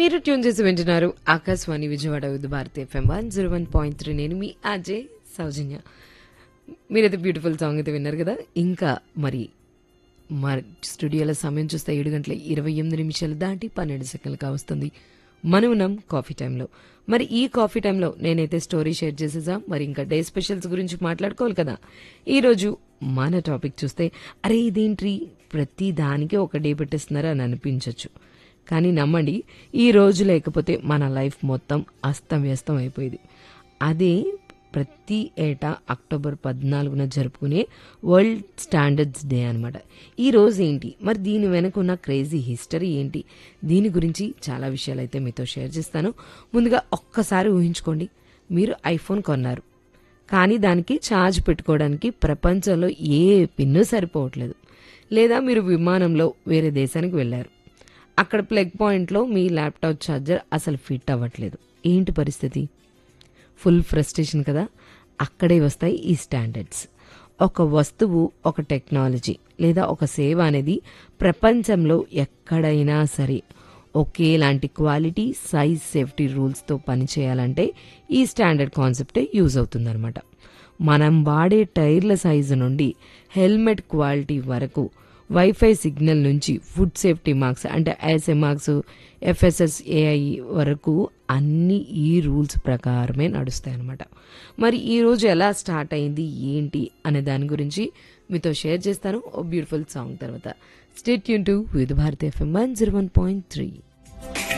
మీరు ట్యూన్ చేసి వింటున్నారు Akashvani Vijayawada with Bharati FM one zero one point three నేను మీ అజయ్ సౌజన్య మీరైతే బ్యూటిఫుల్ సాంగ్ అయితే విన్నారు కదా ఇంకా మరి మరి స్టూడియోలో సమయం చూస్తే ఏడు గంటల ఇరవై ఎనిమిది నిమిషాలు దాటి పన్నెండు సెకండ్లు కావస్తుంది మనం ఉన్నాం కాఫీ టైంలో మరి ఈ కాఫీ టైంలో నేనైతే స్టోరీ షేర్ చేసేసా మరి ఇంకా డే స్పెషల్స్ గురించి మాట్లాడుకోవాలి కదా ఈరోజు మన టాపిక్ చూస్తే అరే ఇదేంటి ప్రతి దానికి ఒక డే పెట్టేస్తున్నారు అని అనిపించవచ్చు కానీ నమ్మండి ఈ రోజు లేకపోతే మన లైఫ్ మొత్తం అస్తవ్యస్తం అయిపోయేది అదే ప్రతి ఏటా అక్టోబర్ పద్నాలుగున జరుపుకునే వరల్డ్ స్టాండర్డ్స్ డే అనమాట ఈ రోజు ఏంటి మరి దీని వెనక ఉన్న క్రేజీ హిస్టరీ ఏంటి దీని గురించి చాలా విషయాలు అయితే మీతో షేర్ చేస్తాను ముందుగా ఒక్కసారి ఊహించుకోండి మీరు ఐఫోన్ కొన్నారు కానీ దానికి ఛార్జ్ పెట్టుకోవడానికి ప్రపంచంలో ఏ పిన్ను సరిపోవట్లేదు లేదా మీరు విమానంలో వేరే దేశానికి వెళ్ళారు అక్కడ ప్లగ్ పాయింట్లో మీ ల్యాప్టాప్ ఛార్జర్ అసలు ఫిట్ అవ్వట్లేదు ఏంటి పరిస్థితి ఫుల్ ఫ్రస్ట్రేషన్ కదా అక్కడే వస్తాయి ఈ స్టాండర్డ్స్ ఒక వస్తువు ఒక టెక్నాలజీ లేదా ఒక సేవ అనేది ప్రపంచంలో ఎక్కడైనా సరే ఒకేలాంటి క్వాలిటీ సైజ్ సేఫ్టీ రూల్స్తో పనిచేయాలంటే ఈ స్టాండర్డ్ కాన్సెప్టే యూజ్ అవుతుందన్నమాట మనం వాడే టైర్ల సైజు నుండి హెల్మెట్ క్వాలిటీ వరకు వైఫై సిగ్నల్ నుంచి ఫుడ్ సేఫ్టీ మార్క్స్ అంటే ఐఎస్ఏ మార్క్స్ ఎఫ్ఎస్ఎస్ ఏఐ వరకు అన్ని ఈ రూల్స్ ప్రకారమే నడుస్తాయి అనమాట మరి ఈ రోజు ఎలా స్టార్ట్ అయింది ఏంటి అనే దాని గురించి మీతో షేర్ చేస్తాను ఓ బ్యూటిఫుల్ సాంగ్ తర్వాత స్టేట్ యూన్ to with Bharati FM one zero one point three